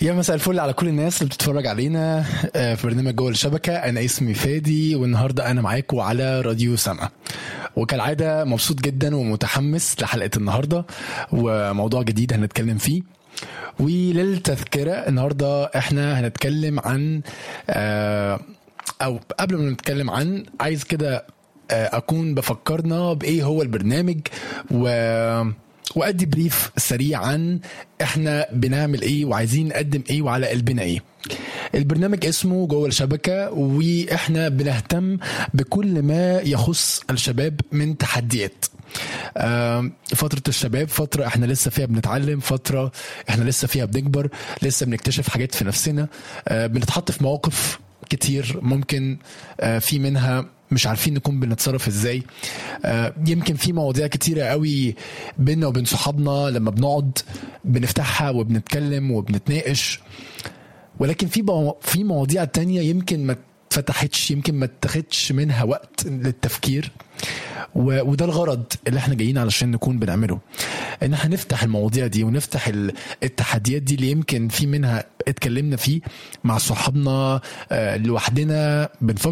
يا مساء الفل على كل الناس اللي بتتفرج علينا آه، في برنامج جوه الشبكة أنا اسمي فادي والنهاردة أنا معاكم على راديو سما وكالعادة مبسوط جدا ومتحمس لحلقة النهاردة وموضوع جديد هنتكلم فيه وللتذكرة النهاردة احنا هنتكلم عن آه، أو قبل ما نتكلم عن عايز كده آه، أكون بفكرنا بإيه هو البرنامج و وادي بريف سريع عن احنا بنعمل ايه وعايزين نقدم ايه وعلى قلبنا ايه البرنامج اسمه جوه الشبكة واحنا بنهتم بكل ما يخص الشباب من تحديات آم، فترة الشباب فترة احنا لسه فيها بنتعلم فترة احنا لسه فيها بنكبر لسه بنكتشف حاجات في نفسنا آه، بنتحط في مواقف كتير ممكن آه، في منها مش عارفين نكون بنتصرف ازاي آه، يمكن في مواضيع كتيرة قوي بينا وبين صحابنا لما بنقعد بنفتحها وبنتكلم وبنتناقش ولكن في مو- في مواضيع تانية يمكن ما اتفتحتش يمكن ما اتخدش منها وقت للتفكير و- وده الغرض اللي احنا جايين علشان نكون بنعمله ان احنا نفتح المواضيع دي ونفتح ال- التحديات دي اللي يمكن في منها اتكلمنا فيه مع صحابنا آه، لوحدنا بنفكر